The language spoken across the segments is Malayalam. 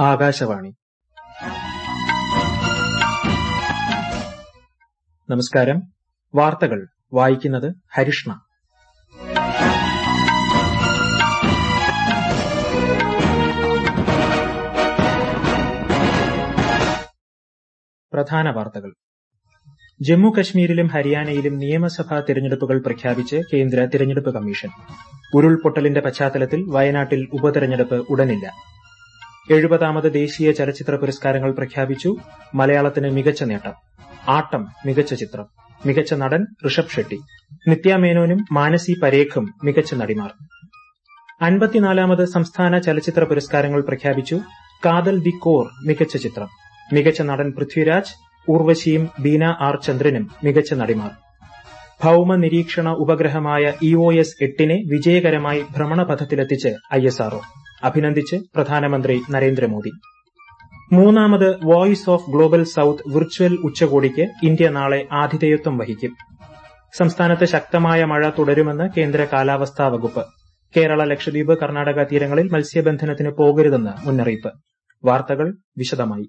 ആകാശവാണി നമസ്കാരം വാർത്തകൾ വായിക്കുന്നത് ഹരിഷ്ണ പ്രധാന വാർത്തകൾ ജമ്മു കശ്മീരിലും ഹരിയാനയിലും നിയമസഭാ തിരഞ്ഞെടുപ്പുകൾ പ്രഖ്യാപിച്ച് കേന്ദ്ര തിരഞ്ഞെടുപ്പ് കമ്മീഷൻ ഉരുൾപൊട്ടലിന്റെ പശ്ചാത്തലത്തിൽ വയനാട്ടിൽ ഉപതെരഞ്ഞെടുപ്പ് ഉടനില്ല എഴുപതാമത് ദേശീയ ചലച്ചിത്ര പുരസ്കാരങ്ങൾ പ്രഖ്യാപിച്ചു മലയാളത്തിന് മികച്ച നേട്ടം ആട്ടം മികച്ച ചിത്രം മികച്ച നടൻ ഋഷഭ് ഷെട്ടി നിത്യ മേനോനും മാനസി പരേഖും മികച്ച നടിമാർ അൻപത്തിനാലാമത് സംസ്ഥാന ചലച്ചിത്ര പുരസ്കാരങ്ങൾ പ്രഖ്യാപിച്ചു കാതൽ ദി കോർ മികച്ച ചിത്രം മികച്ച നടൻ പൃഥ്വിരാജ് ഊർവശിയും ബീന ആർ ചന്ദ്രനും മികച്ച നടിമാർ ഭൌമ നിരീക്ഷണ ഉപഗ്രഹമായ ഇഒഎസ് എട്ടിനെ വിജയകരമായി ഭ്രമണപഥത്തിലെത്തിച്ച് ഐഎസ്ആർഒ അഭിനന്ദിച്ച് പ്രധാനമന്ത്രി നരേന്ദ്രമോദി മൂന്നാമത് voice of global south virtual ഉച്ചകോടിക്ക് ഇന്ത്യ നാളെ ആതിഥേയത്വം വഹിക്കും സംസ്ഥാനത്ത് ശക്തമായ മഴ തുടരുമെന്ന് കേന്ദ്ര കാലാവസ്ഥാ വകുപ്പ് കേരള ലക്ഷദ്വീപ് കർണാടക തീരങ്ങളിൽ മത്സ്യബന്ധനത്തിന് പോകരുതെന്ന് മുന്നറിയിപ്പ് വാർത്തകൾ വിശദമായി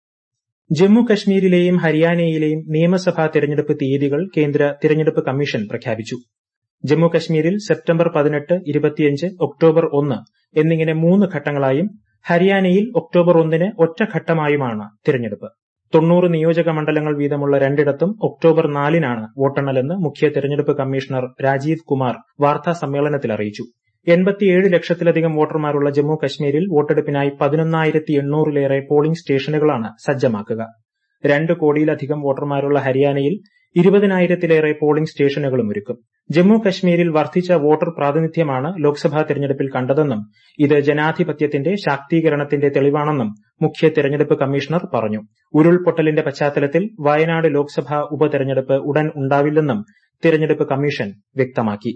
ജമ്മു കശ്മീരിലെയും ഹരിയാനയിലെയും നിയമസഭാ തെരഞ്ഞെടുപ്പ് തീയതികൾ കേന്ദ്ര തിരഞ്ഞെടുപ്പ് കമ്മീഷൻ പ്രഖ്യാപിച്ചു ജമ്മു കശ്മീരിൽ സെപ്റ്റംബർ പതിനെട്ട് ഇരുപത്തിയഞ്ച് ഒക്ടോബർ ഒന്ന് എന്നിങ്ങനെ മൂന്ന് ഘട്ടങ്ങളായും ഹരിയാനയിൽ ഒക്ടോബർ ഒന്നിന് ഒറ്റഘട്ടമായുമാണ് തിരഞ്ഞെടുപ്പ് തൊണ്ണൂറ് നിയോജക മണ്ഡലങ്ങൾ വീതമുള്ള രണ്ടിടത്തും ഒക്ടോബർ നാലിനാണ് വോട്ടെണ്ണലെന്ന് മുഖ്യ തെരഞ്ഞെടുപ്പ് കമ്മീഷണർ രാജീവ് കുമാർ വാർത്താ സമ്മേളനത്തിൽ അറിയിച്ചു എൺപത്തിയേഴ് ലക്ഷത്തിലധികം വോട്ടർമാരുള്ള ജമ്മു കശ്മീരിൽ വോട്ടെടുപ്പിനായി പതിനൊന്നായിരത്തി എണ്ണൂറിലേറെ പോളിംഗ് സ്റ്റേഷനുകളാണ് സജ്ജമാക്കുക രണ്ട് കോടിയിലധികം വോട്ടർമാരുള്ള ഹരിയാനയിൽ ഇരുപതിനായിരത്തിലേറെ പോളിംഗ് സ്റ്റേഷനുകളും ഒരുക്കും ജമ്മു കശ്മീരിൽ വർദ്ധിച്ച വോട്ടർ പ്രാതിനിധ്യമാണ് ലോക്സഭാ തെരഞ്ഞെടുപ്പിൽ കണ്ടതെന്നും ഇത് ജനാധിപത്യത്തിന്റെ ശാക്തീകരണത്തിന്റെ തെളിവാണെന്നും മുഖ്യ തെരഞ്ഞെടുപ്പ് കമ്മീഷണർ പറഞ്ഞു ഉരുൾപൊട്ടലിന്റെ പശ്ചാത്തലത്തിൽ വയനാട് ലോക്സഭാ ഉപതെരഞ്ഞെടുപ്പ് ഉടൻ ഉണ്ടാവില്ലെന്നും തെരഞ്ഞെടുപ്പ് കമ്മീഷൻ വ്യക്തമാക്കി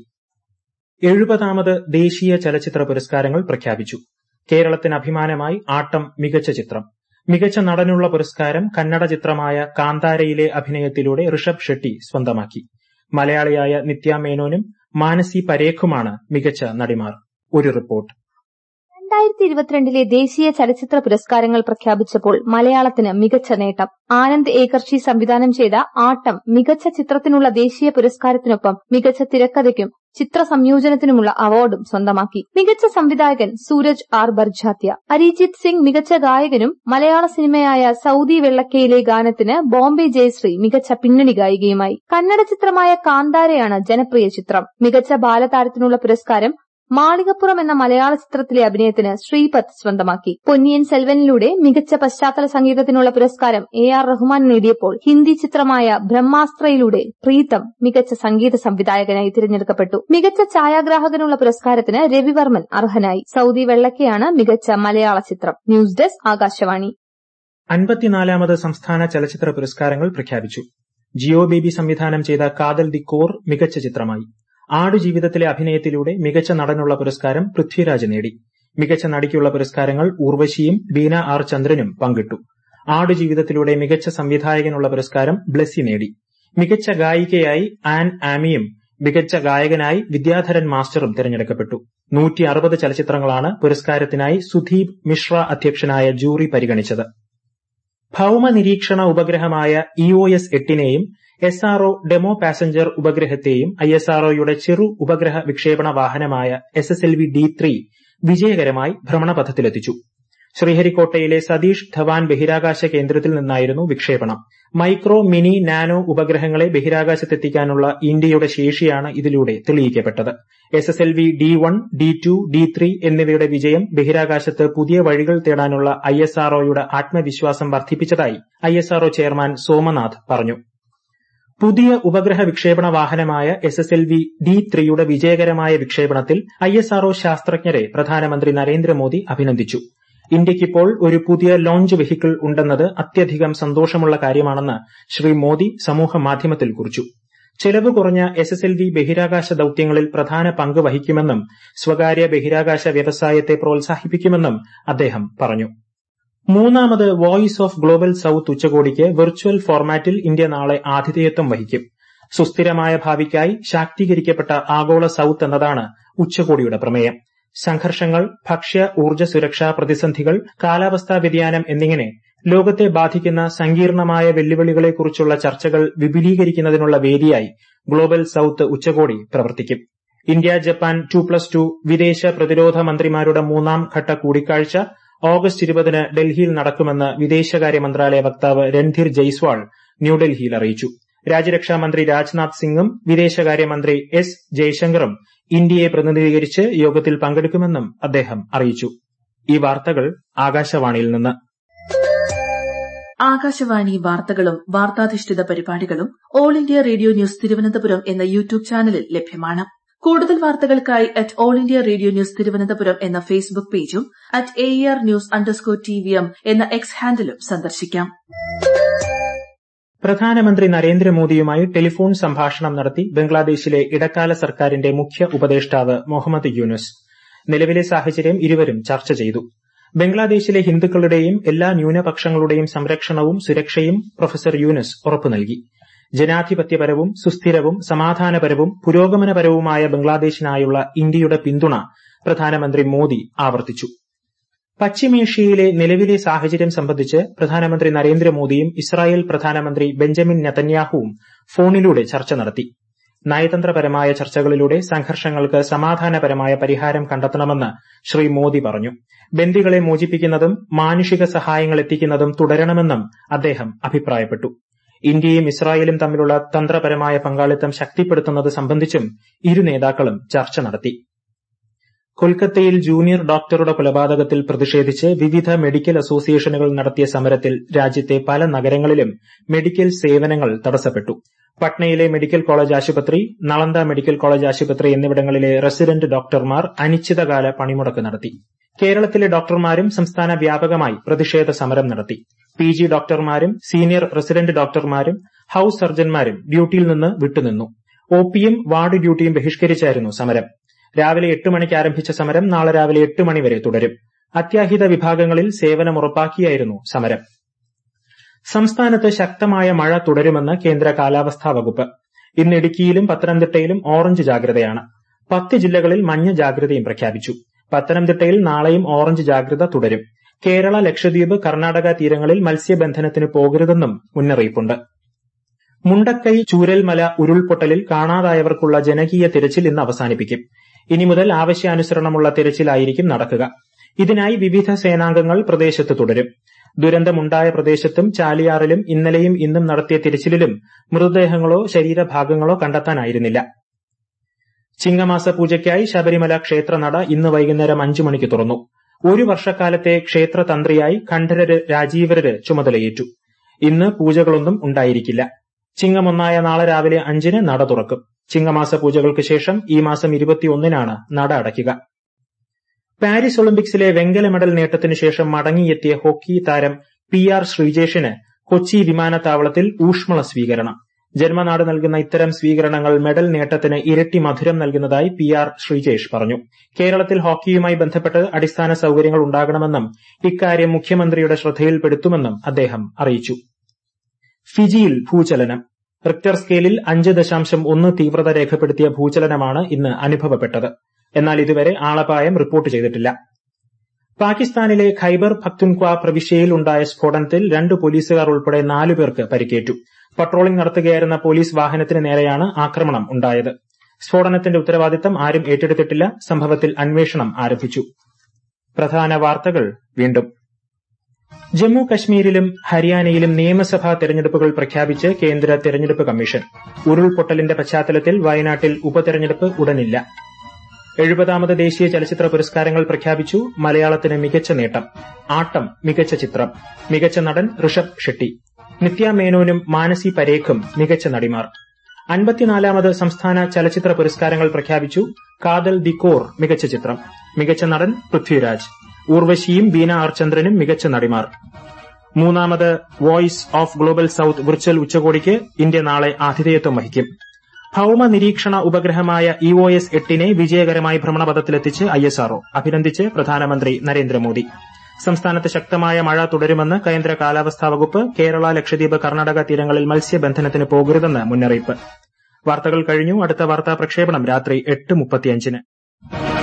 എഴുപതാമത് ദേശീയ ചലച്ചിത്ര പുരസ്കാരങ്ങൾ പ്രഖ്യാപിച്ചു കേരളത്തിന് അഭിമാനമായി ആട്ടം മികച്ച ചിത്രം മികച്ച നടനുള്ള പുരസ്കാരം കന്നഡ ചിത്രമായ കാന്താരയിലെ അഭിനയത്തിലൂടെ ഋഷഭ് ഷെട്ടി സ്വന്തമാക്കി മലയാളിയായ നിത്യ മേനോനും മാനസി പരേഖുമാണ് മികച്ച നടിമാർ ഒരു റിപ്പോർട്ട് രണ്ടായിരത്തി ഇരുപത്തിരണ്ടിലെ ദേശീയ ചലച്ചിത്ര പുരസ്കാരങ്ങൾ പ്രഖ്യാപിച്ചപ്പോൾ മലയാളത്തിന് മികച്ച നേട്ടം ആനന്ദ് ഏകർഷി സംവിധാനം ചെയ്ത ആട്ടം മികച്ച ചിത്രത്തിനുള്ള ദേശീയ പുരസ്കാരത്തിനൊപ്പം മികച്ച തിരക്കഥയ്ക്കും ചിത്ര സംയോജനത്തിനുമുള്ള അവാർഡും സ്വന്തമാക്കി മികച്ച സംവിധായകൻ സൂരജ് ആർ ബർജാത്യ അരിജിത് സിംഗ് മികച്ച ഗായകനും മലയാള സിനിമയായ സൌദി വെള്ളക്കയിലെ ഗാനത്തിന് ബോംബെ ജയശ്രീ മികച്ച പിന്നണി ഗായികയുമായി കന്നഡ ചിത്രമായ കാന്താരയാണ് ജനപ്രിയ ചിത്രം മികച്ച ബാലതാരത്തിനുള്ള പുരസ്കാരം മാളികപ്പുറം എന്ന മലയാള ചിത്രത്തിലെ അഭിനയത്തിന് ശ്രീപത് സ്വന്തമാക്കി പൊന്നിയൻ സെൽവനിലൂടെ മികച്ച പശ്ചാത്തല സംഗീതത്തിനുള്ള പുരസ്കാരം എ ആർ റഹ്മാൻ നേടിയപ്പോൾ ഹിന്ദി ചിത്രമായ ബ്രഹ്മാസ്ത്രയിലൂടെ പ്രീതം മികച്ച സംഗീത സംവിധായകനായി തിരഞ്ഞെടുക്കപ്പെട്ടു മികച്ച ഛായാഗ്രാഹകനുള്ള പുരസ്കാരത്തിന് രവിവർമ്മൻ അർഹനായി സൌദി വെള്ളക്കയാണ് മികച്ച മലയാള ചിത്രം ന്യൂസ് ഡെസ്ക് ആകാശവാണി അൻപത്തിനാലാമത് സംസ്ഥാന ചലച്ചിത്ര പുരസ്കാരങ്ങൾ പ്രഖ്യാപിച്ചു ജിയോ ബേബി സംവിധാനം ചെയ്ത കാതൽ ദി കോർ മികച്ച ചിത്രമായി ആടുജീവിതത്തിലെ അഭിനയത്തിലൂടെ മികച്ച നടനുള്ള പുരസ്കാരം പൃഥ്വിരാജ് നേടി മികച്ച നടിക്കുള്ള പുരസ്കാരങ്ങൾ ഊർവശിയും ബീന ആർ ചന്ദ്രനും പങ്കിട്ടു ആടുജീവിതത്തിലൂടെ മികച്ച സംവിധായകനുള്ള പുരസ്കാരം ബ്ലെസ്സി നേടി മികച്ച ഗായികയായി ആൻ ആമിയും മികച്ച ഗായകനായി വിദ്യാധരൻ മാസ്റ്ററും തിരഞ്ഞെടുക്കപ്പെട്ടു നൂറ്റി അറുപത് ചലച്ചിത്രങ്ങളാണ് പുരസ്കാരത്തിനായി സുധീപ് മിശ്ര അധ്യക്ഷനായ ജൂറി പരിഗണിച്ചത് ഭൌമ നിരീക്ഷണ ഉപഗ്രഹമായ ഇഒഎസ് എട്ടിനെയും എസ് ആർഒ ഡെമോ പാസഞ്ചർ ഉപഗ്രഹത്തെയും ഐഎസ്ആർഒയുടെ ചെറു ഉപഗ്രഹ വിക്ഷേപണ വാഹനമായ S S L V D three വിജയകരമായി ഭ്രമണപഥത്തിലെത്തിച്ചു ശ്രീഹരിക്കോട്ടയിലെ സതീഷ് ധവാൻ ബഹിരാകാശ കേന്ദ്രത്തിൽ നിന്നായിരുന്നു വിക്ഷേപണം മൈക്രോ മിനി നാനോ ഉപഗ്രഹങ്ങളെ ബഹിരാകാശത്തെത്തിക്കാനുള്ള ഇന്ത്യയുടെ ശേഷിയാണ് ഇതിലൂടെ തെളിയിക്കപ്പെട്ടത് S S L V D one D two D three എന്നിവയുടെ വിജയം ബഹിരാകാശത്ത് പുതിയ വഴികൾ തേടാനുള്ള ഐഎസ്ആർഒയുടെ ആത്മവിശ്വാസം വർദ്ധിപ്പിച്ചതായി ഐഎസ്ആർഒ ചെയർമാൻ സോമനാഥ് പറഞ്ഞു പുതിയ ഉപഗ്രഹ വിക്ഷേപണ വാഹനമായ S S L V D ത്രീയുടെ വിജയകരമായ വിക്ഷേപണത്തിൽ ഐഎസ്ആർഒ ശാസ്ത്രജ്ഞരെ പ്രധാനമന്ത്രി നരേന്ദ്രമോദി അഭിനന്ദിച്ചു ഇന്ത്യയ്ക്കിപ്പോൾ ഒരു പുതിയ ലോഞ്ച് വെഹിക്കിൾ ഉണ്ടെന്നത് അത്യധികം സന്തോഷമുള്ള കാര്യമാണെന്ന് ശ്രീ മോദി സമൂഹ മാധ്യമത്തിൽ കുറിച്ചു ചെലവ് കുറഞ്ഞ എസ് എസ് എൽ വി ബഹിരാകാശ ദൌത്യങ്ങളിൽ പ്രധാന പങ്ക് വഹിക്കുമെന്നും സ്വകാര്യ ബഹിരാകാശ വ്യവസായത്തെ പ്രോത്സാഹിപ്പിക്കുമെന്നും അദ്ദേഹം പറഞ്ഞു മൂന്നാമത് വോയിസ് ഓഫ് ഗ്ലോബൽ സൌത്ത് ഉച്ചകോടിക്ക് വെർച്വൽ ഫോർമാറ്റിൽ ഇന്ത്യ നാളെ ആതിഥേയത്വം വഹിക്കും സുസ്ഥിരമായ ഭാവിക്കായി ശാക്തീകരിക്കപ്പെട്ട ആഗോള സൌത്ത് എന്നതാണ് ഉച്ചകോടിയുടെ പ്രമേയം സംഘർഷങ്ങൾ ഭക്ഷ്യ ഊർജ്ജ സുരക്ഷാ പ്രതിസന്ധികൾ കാലാവസ്ഥാ വ്യതിയാനം എന്നിങ്ങനെ ലോകത്തെ ബാധിക്കുന്ന സങ്കീർണമായ വെല്ലുവിളികളെക്കുറിച്ചുള്ള ചർച്ചകൾ വിപുലീകരിക്കുന്നതിനുള്ള വേദിയായി ഗ്ലോബൽ സൌത്ത് ഉച്ചകോടി പ്രവർത്തിക്കും India Japan two plus two വിദേശ പ്രതിരോധ മന്ത്രിമാരുടെ മൂന്നാം ഘട്ട കൂടിക്കാഴ്ച ഓഗസ്റ്റ് ഇരുപതിന് ഡൽഹിയിൽ നടക്കുമെന്ന് വിദേശകാര്യ മന്ത്രാലയ വക്താവ് രൺധീർ ജയ്സ്വാൾ ന്യൂഡൽഹിയിൽ അറിയിച്ചു രാജ്യരക്ഷാ മന്ത്രി രാജ്നാഥ് സിംഗും വിദേശകാര്യമന്ത്രി എസ് ജയശങ്കറും ഇന്ത്യയെ പ്രതിനിധീകരിച്ച് യോഗത്തിൽ പങ്കെടുക്കുമെന്നും അദ്ദേഹം അറിയിച്ചു ഈ വാർത്തകൾ ആകാശവാണിയിൽ നിന്ന് ആകാശവാണി വാർത്തകളും വാർത്താധിഷ്ഠിത പരിപാടികളും All India Radio News Thiruvananthapuram എന്ന യൂട്യൂബ് ചാനലിൽ ലഭ്യമാണ് കൂടുതൽ വാർത്തകൾക്കായി at All India Radio News Thiruvananthapuram എന്ന ഫേസ്ബുക്ക് പേജും at A R news underscore T V M എന്ന എക്സ് ഹാൻഡിലും സന്ദർശിക്കാം പ്രധാനമന്ത്രി നരേന്ദ്രമോദിയുമായി ടെലിഫോൺ സംഭാഷണം നടത്തി ബംഗ്ലാദേശിലെ ഇടക്കാല സർക്കാരിന്റെ മുഖ്യ ഉപദേഷ്ടാവ് മുഹമ്മദ് യൂനുസ് നിലവിലെ സാഹചര്യം ഇരുവരും ചർച്ച ചെയ്തു ബംഗ്ലാദേശിലെ ഹിന്ദുക്കളുടെയും എല്ലാ ന്യൂനപക്ഷങ്ങളുടെയും സംരക്ഷണവും സുരക്ഷയും പ്രൊഫസർ യൂനുസ് ഉറപ്പു നൽകി ജനാധിപത്യപരവും സുസ്ഥിരവും സമാധാനപരവും പുരോഗമനപരവുമായ ബംഗ്ലാദേശിനായുള്ള ഇന്ത്യയുടെ പിന്തുണ പ്രധാനമന്ത്രി മോദി ആവർത്തിച്ചു പശ്ചിമേഷ്യയിലെ നിലവിലെ സാഹചര്യം സംബന്ധിച്ച് പ്രധാനമന്ത്രി നരേന്ദ്രമോദിയും ഇസ്രായേൽ പ്രധാനമന്ത്രി ബെഞ്ചമിൻ നെതന്യാഹുവും ഫോണിലൂടെ ചർച്ച നടത്തി നയതന്ത്രപരമായ ചർച്ചകളിലൂടെ സംഘർഷങ്ങൾക്ക് സമാധാനപരമായ പരിഹാരം കണ്ടെത്തണമെന്ന് ശ്രീ മോദി പറഞ്ഞു ബന്ദികളെ മോചിപ്പിക്കുന്നതും മാനുഷിക സഹായങ്ങൾ എത്തിക്കുന്നതും തുടരണമെന്നും അദ്ദേഹം അഭിപ്രായപ്പെട്ടു ഇന്ത്യയും ഇസ്രായേലും തമ്മിലുള്ള തന്ത്രപരമായ പങ്കാളിത്തം ശക്തിപ്പെടുത്തുന്നത് സംബന്ധിച്ചും ഇരു നേതാക്കളും ചർച്ച നടത്തി കൊൽക്കത്തയിൽ ജൂനിയർ ഡോക്ടറുടെ കൊലപാതകത്തിൽ പ്രതിഷേധിച്ച് വിവിധ മെഡിക്കൽ അസോസിയേഷനുകൾ നടത്തിയ സമരത്തിൽ രാജ്യത്തെ പല നഗരങ്ങളിലും മെഡിക്കൽ സേവനങ്ങൾ തടസ്സപ്പെട്ടു പട്നയിലെ മെഡിക്കൽ കോളേജ് ആശുപത്രി നളന്ദ മെഡിക്കൽ കോളേജ് ആശുപത്രി എന്നിവിടങ്ങളിലെ റെസിഡന്റ് ഡോക്ടർമാർ അനിശ്ചിതകാല പണിമുടക്ക് നടത്തി കേരളത്തിലെ ഡോക്ടർമാരും സംസ്ഥാന വ്യാപകമായി പ്രതിഷേധ സമരം നടത്തി പി ജി ഡോക്ടർമാരും സീനിയർ റെസിഡന്റ് ഡോക്ടർമാരും ഹൌസ് സർജൻമാരും ഡ്യൂട്ടിയിൽ നിന്ന് വിട്ടുനിന്നു ഒപിയും വാർഡ് ഡ്യൂട്ടിയും ബഹിഷ്കരിച്ചായിരുന്നു സമരം രാവിലെ എട്ട് മണിക്ക് ആരംഭിച്ച സമരം നാളെ രാവിലെ എട്ട് മണിവരെ തുടരും അത്യാഹിത വിഭാഗങ്ങളിൽ സേവനം ഉറപ്പാക്കിയായിരുന്നു സമരം സംസ്ഥാനത്ത് ശക്തമായ മഴ തുടരുമെന്ന് കേന്ദ്ര കാലാവസ്ഥാ വകുപ്പ് ഇന്ന് ഇടുക്കിയിലും പത്തനംതിട്ടയിലും ഓറഞ്ച് ജാഗ്രതയാണ് പത്ത് ജില്ലകളിൽ മഞ്ഞ ജാഗ്രതയും പ്രഖ്യാപിച്ചു പത്തനംതിട്ടയിൽ നാളെയും ഓറഞ്ച് ജാഗ്രത തുടരും കേരള ലക്ഷദ്വീപ് കർണാടക തീരങ്ങളിൽ മത്സ്യബന്ധനത്തിന് പോകരുതെന്നും മുന്നറിയിപ്പുണ്ട് മുണ്ടക്കൈ ചൂരൽമല ഉരുൾപൊട്ടലിൽ കാണാതായവർക്കുള്ള ജനകീയ തിരച്ചിൽ ഇന്ന് അവസാനിപ്പിക്കും ഇനി മുതൽ ആവശ്യാനുസരണമുള്ള തിരച്ചിലായിരിക്കും നടക്കുക ഇതിനായി വിവിധ സേനാംഗങ്ങൾ പ്രദേശത്ത് തുടരും ദുരന്തമുണ്ടായ പ്രദേശത്തും ചാലിയാറിലും ഇന്നലെയും ഇന്നും നടത്തിയ തിരച്ചിലിലും മൃതദേഹങ്ങളോ ശരീരഭാഗങ്ങളോ കണ്ടെത്താനായിരുന്നില്ല ചിങ്ങമാസ പൂജയ്ക്കായി ശബരിമല ക്ഷേത്രനട ഇന്ന് വൈകുന്നേരം അഞ്ചു മണിക്ക് തുറന്നു ഒരു വർഷക്കാലത്തെ ക്ഷേത്ര തന്ത്രിയായി ഖണ്ഡരര് രാജീവരര് ചുമതലയേറ്റു ഇന്ന് പൂജകളൊന്നും ഉണ്ടായിരിക്കില്ല ചിങ്ങമൊന്നായ നാളെ രാവിലെ അഞ്ചിന് നട തുറക്കും ചിങ്ങമാസ പൂജകൾക്ക് ശേഷം ഈ മാസം ഇരുപത്തിയൊന്നിനാണ് നട അടയ്ക്കുക പാരീസ് ഒളിമ്പിക്സിലെ വെങ്കല മെഡൽ നേട്ടത്തിനു ശേഷം മടങ്ങിയെത്തിയ ഹോക്കി താരം പി ആർ ശ്രീജേഷിന് കൊച്ചി വിമാനത്താവളത്തിൽ ഊഷ്മള സ്വീകരണം ജന്മനാട് നൽകുന്ന ഇത്തരം സ്വീകരണങ്ങൾ മെഡൽ നേട്ടത്തിന് ഇരട്ടി മധുരം നൽകുന്നതായി പി ആർ ശ്രീജേഷ് പറഞ്ഞു കേരളത്തിൽ ഹോക്കിയുമായി ബന്ധപ്പെട്ട് അടിസ്ഥാന സൌകര്യങ്ങൾ ഉണ്ടാകണമെന്നും ഇക്കാര്യം മുഖ്യമന്ത്രിയുടെ ശ്രദ്ധയിൽപ്പെടുത്തുമെന്നും അദ്ദേഹം അറിയിച്ചു ഫിജിയിൽ ഭൂചലനം റിക്ടർ സ്കെയിലിൽ അഞ്ച് ദശാംശം ഒന്ന് തീവ്രത രേഖപ്പെടുത്തിയ ഭൂചലനമാണ് ഇന്ന് അനുഭവപ്പെട്ടത് എന്നാൽ ഇതുവരെ ആളപായം റിപ്പോർട്ട് ചെയ്തിട്ടില്ല പാകിസ്ഥാനിലെ ഖൈബർ പക്തുൻക്വ പ്രവിശ്യയിൽ ഉണ്ടായ സ്ഫോടനത്തിൽ രണ്ട് പോലീസുകാർ ഉൾപ്പെടെ നാലുപേർക്ക് പരിക്കേറ്റു പട്രോളിംഗ് നടത്തുകയായിരുന്ന പോലീസ് വാഹനത്തിന് നേരെയാണ് ആക്രമണം ഉണ്ടായത് സ്ഫോടനത്തിന്റെ ഉത്തരവാദിത്തം ആരും ഏറ്റെടുത്തിട്ടില്ല സംഭവത്തിൽ അന്വേഷണം ആരംഭിച്ചു പ്രധാന വാർത്തകൾ വീണ്ടും ജമ്മു കശ്മീരിലും ഹരിയാനയിലും നിയമസഭാ തെരഞ്ഞെടുപ്പുകൾ പ്രഖ്യാപിച്ച് കേന്ദ്ര തെരഞ്ഞെടുപ്പ് കമ്മീഷൻ ഉരുൾപൊട്ടലിന്റെ പശ്ചാത്തലത്തിൽ വയനാട്ടിൽ ഉപതെരഞ്ഞെടുപ്പ് ഉടനില്ല എഴുപതാമത് ദേശീയ ചലച്ചിത്ര പുരസ്കാരങ്ങൾ പ്രഖ്യാപിച്ചു മലയാളത്തിന് മികച്ച നേട്ടം ആട്ടം മികച്ച ചിത്രം മികച്ച നടൻ ഋഷഭ് ഷെട്ടി നിത്യ മേനോനും മാനസി പരേഖും മികച്ച നടിമാർ അൻപത്തിനാലാമത് സംസ്ഥാന ചലച്ചിത്ര പുരസ്കാരങ്ങൾ പ്രഖ്യാപിച്ചു കാതൽ ദി കോർ മികച്ച ചിത്രം മികച്ച നടൻ പൃഥ്വിരാജ് ഊർവശിയും ബീന ആർ ചന്ദ്രനും മികച്ച നടിമാർ മൂന്നാമത് voice of global south virtual ഉച്ചകോടിക്ക് ഇന്ത്യ നാളെ ആതിഥേയത്വം വഹിക്കും ഭൌമ നിരീക്ഷണ ഉപഗ്രഹമായ ഇ ഒ എസ് എട്ടിനെ വിജയകരമായി ഭ്രമണപഥത്തിലെത്തിച്ച് ഐ എസ് ആർഒ അഭിനന്ദിച്ച് പ്രധാനമന്ത്രി നരേന്ദ്രമോദി സംസ്ഥാനത്ത് ശക്തമായ മഴ തുടരുമെന്ന് കേന്ദ്ര കാലാവസ്ഥാ വകുപ്പ് കേരള ലക്ഷദ്വീപ് കർണാടക തീരങ്ങളിൽ മത്സ്യബന്ധനത്തിന് പോകരുതെന്ന് മുന്നറിയിപ്പ് വാർത്തകൾ കഴിഞ്ഞു അടുത്ത വാർത്താ പ്രക്ഷേപണം രാത്രി എട്ട് മുപ്പത്തിയഞ്ചിന്